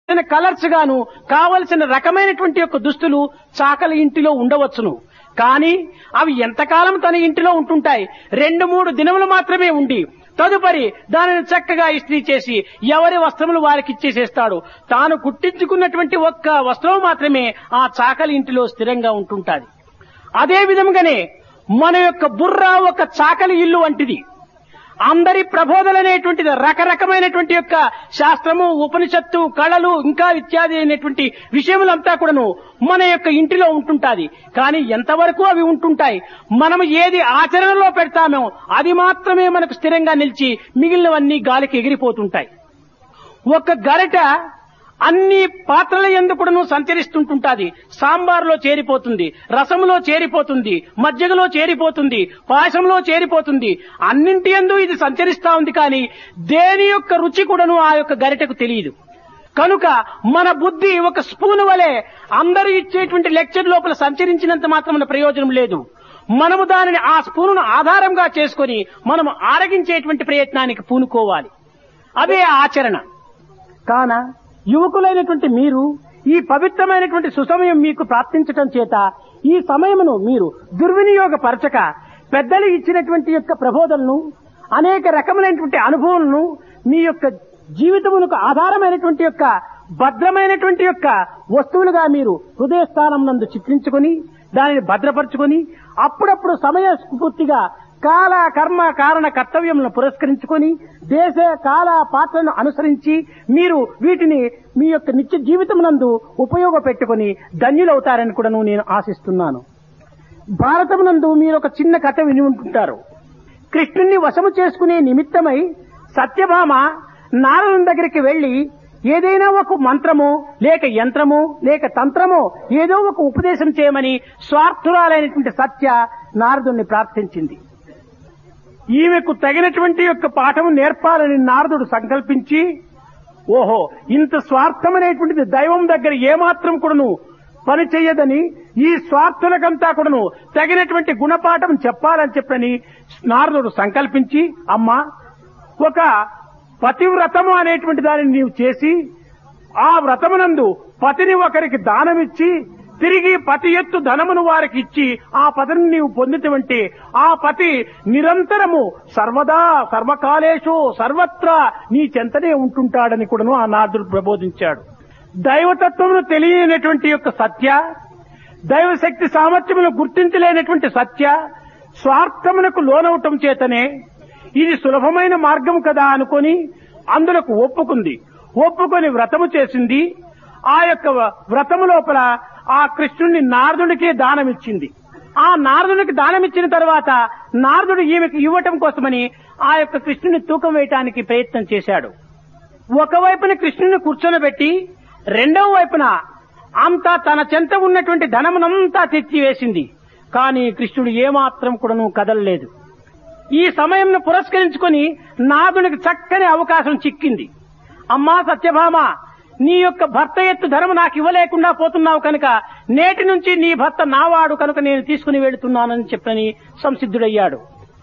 కావలసిన కలర్స్ గాను కావలసిన రకమైనటువంటి యొక్క దుస్తులు చాకలి ఇంటిలో ఉండవచ్చును కానీ అవి ఎంతకాలం తన ఇంటిలో ఉంటుంటాయి రెండు మూడు దినములు మాత్రమే ఉండి తదుపరి దానిని చక్కగా ఇస్త్రీ చేసి ఎవరి వస్త్రములు వారికి ఇచ్చేసేస్తాడు తాను కుట్టించుకున్నటువంటి ఒక్క వస్త్రం మాత్రమే ఆ చాకలి ఇంటిలో స్థిరంగా ఉంటుంటాది అదే విధంగానే మన యొక్క బుర్ర ఒక చాకలి ఇల్లు వంటిది అందరి ప్రబోధలు అనేటువంటిది రకరకమైనటువంటి యొక్క శాస్త్రము ఉపనిషత్తు కళలు ఇంకా ఇత్యాది అయినటువంటి విషయములంతా కూడాను మన యొక్క ఇంటిలో ఉంటుంటాది కానీ ఎంతవరకు అవి ఉంటుంటాయి మనం ఏది ఆచరణలో పెడతామో అది మాత్రమే మనకు స్థిరంగా నిలిచి మిగిలినవన్నీ గాలికి ఎగిరిపోతుంటాయి ఒక గరిట అన్ని పాత్రల ఎందు కూడాను సంచరిస్తుంటుంటాది సాంబార్లో చేరిపోతుంది రసంలో చేరిపోతుంది మజ్జిగలో చేరిపోతుంది పాయసంలో చేరిపోతుంది అన్నింటి ఎందు ఇది సంచరిస్తా ఉంది కానీ దేని యొక్క రుచి కూడాను ఆ యొక్క గరిటకు తెలియదు కనుక మన బుద్ధి ఒక స్పూన్ వలె అందరూ ఇచ్చేటువంటి లెక్చర్ లోపల సంచరించినంత మాత్రం ప్రయోజనం లేదు మనము దానిని ఆ స్పూనును ఆధారంగా చేసుకొని మనము ఆరగించేటువంటి ప్రయత్నానికి పూనుకోవాలి అదే ఆచరణ కాన యువకులైనటువంటి మీరు ఈ పవిత్రమైనటువంటి సుసమయం మీకు ప్రాప్తించటం చేత ఈ సమయమును మీరు దుర్వినియోగపరచక పెద్దలు ఇచ్చినటువంటి యొక్క ప్రబోధనను అనేక రకములైనటువంటి అనుభవాలను మీ యొక్క జీవితమునకు ఆధారమైనటువంటి యొక్క భద్రమైనటువంటి యొక్క వస్తువులుగా మీరు హృదయ స్థానం నందు చిత్రించుకొని దానిని భద్రపరుచుకొని అప్పుడప్పుడు సమయ స్ఫూర్తిగా కాల కర్మ కారణ కర్తవ్యములను పురస్కరించుకొని దేశ కాల పాత్రను అనుసరించి మీరు వీటిని మీ యొక్క నిత్య జీవితం నందు ఉపయోగపెట్టుకుని ధన్యులవుతారని కూడా నేను ఆశిస్తున్నాను భారతం నందు మీరు ఒక చిన్న కథ విని ఉంటుంటారు కృష్ణుణ్ణి వశము చేసుకునే నిమిత్తమై సత్యభామ నారదుని దగ్గరికి వెళ్లి ఏదైనా ఒక మంత్రము లేక యంత్రము లేక తంత్రము ఏదో ఒక ఉపదేశం చేయమని స్వార్థురాలైనటువంటి సత్య నారదుణ్ణి ప్రార్థించింది ఈమెకు తగినటువంటి యొక్క పాఠము నేర్పాలని నారదుడు సంకల్పించి ఓహో ఇంత స్వార్థమనేటువంటిది దైవం దగ్గర ఏమాత్రం కూడాను పని చెయ్యదని ఈ స్వార్థులకంతా కూడాను తగినటువంటి గుణపాఠం చెప్పాలని చెప్పని నారదుడు సంకల్పించి అమ్మా ఒక పతివ్రతము అనేటువంటి దానిని నీవు చేసి ఆ వ్రతమునందు పతిని ఒకరికి దానమిచ్చి తిరిగి పతి ఎత్తు ధనమును వారికి ఇచ్చి ఆ పతిని నీవు పొందితవంటే ఆ పతి నిరంతరము సర్వదా సర్వకాలేషు సర్వత్రా నీ చెంతనే ఉంటుంటాడని కూడాను ఆ నారదుడు ప్రబోధించాడు దైవతత్వమును తెలియనటువంటి యొక్క సత్య దైవశక్తి సామర్థ్యమును గుర్తించలేనటువంటి సత్య స్వార్థమునకు లోనవటం చేతనే ఇది సులభమైన మార్గం కదా అనుకొని అందులకు ఒప్పుకుంది ఒప్పుకొని వ్రతము చేసింది ఆ యొక్క వ్రతము లోపల ఆ కృష్ణుణ్ణి నారదుడికే దానమిచ్చింది ఆ నారదుడికి దానమిచ్చిన తర్వాత నారదుడు ఈమెకు ఇవ్వటం కోసమని ఆ యొక్క కృష్ణుని తూకం వేయటానికి ప్రయత్నం చేశాడు ఒకవైపున కృష్ణుని కూర్చొనబెట్టి రెండవ వైపున అంతా తన చెంత ఉన్నటువంటి ధనమునంతా తెచ్చి వేసింది కానీ కృష్ణుడు ఏమాత్రం కూడాను కదలలేదు ఈ సమయంను పురస్కరించుకొని నాదునికి చక్కని అవకాశం చిక్కింది అమ్మా సత్యభామ నీ యొక్క భర్త ఎత్తు ధనము నాకు ఇవ్వలేకుండా పోతున్నావు కనుక నేటి నుంచి నీ భర్త నావాడు కనుక నేను తీసుకుని వెళుతున్నానని చెప్పని సంసిద్ధుడయ్యాడు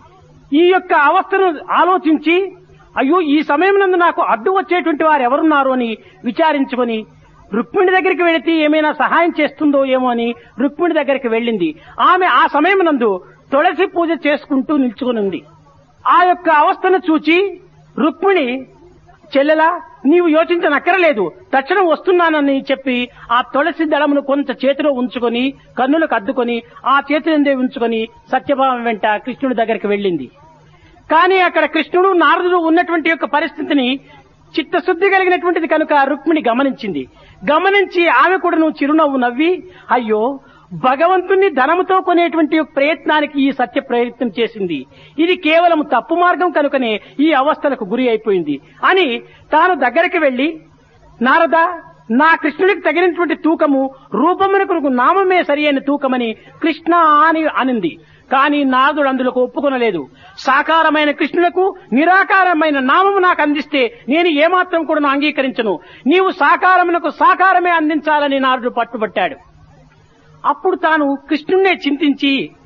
ఈ యొక్క అవస్థను ఆలోచించి అయ్యో ఈ సమయం నందు నాకు అడ్డు వచ్చేటువంటి వారు ఎవరున్నారు అని విచారించుకొని రుక్మిణి దగ్గరికి వెళితే ఏమైనా సహాయం చేస్తుందో ఏమో అని రుక్మిణి దగ్గరికి వెళ్ళింది ఆమె ఆ సమయం నందు తులసి పూజ చేసుకుంటూ నిల్చుకుని ఉంది ఆ యొక్క అవస్థను చూచి రుక్మిణి చెల్లెలా నీవు యోచించనక్కరలేదు తక్షణం వస్తున్నానని చెప్పి ఆ తులసి దళమును కొంత చేతిలో ఉంచుకొని కన్నులకు అద్దుకొని ఆ చేతినందే ఉంచుకొని సత్యభామ వెంట కృష్ణుడి దగ్గరికి వెళ్ళింది కానీ అక్కడ కృష్ణుడు నారదుడు ఉన్నటువంటి యొక్క పరిస్థితిని చిత్తశుద్ధి కలిగినటువంటిది కనుక రుక్మిణి గమనించింది గమనించి ఆమె కూడా నువ్వు చిరునవ్వు నవ్వి అయ్యో భగవంతుణ్ణి ధనముతో కొనేటువంటి ప్రయత్నానికి ఈ సత్య ప్రయత్నం చేసింది ఇది కేవలం తప్పు మార్గం కనుకనే ఈ అవస్థలకు గురి అయిపోయింది అని తాను దగ్గరికి వెళ్లి నారద నా కృష్ణుడికి తగినటువంటి తూకము రూపమునకు నామమే సరి అయిన తూకమని కృష్ణ అని అనింది కానీ నారదుడు అందులోకి ఒప్పుకొనలేదు సాకారమైన కృష్ణులకు నిరాకారమైన నామము నాకు అందిస్తే నేను ఏమాత్రం కూడా అంగీకరించను నీవు సాకారమునకు సాకారమే అందించాలని నారదుడు పట్టుబట్టాడు అప్పుడు తాను కృష్ణుణ్ణే చింతించి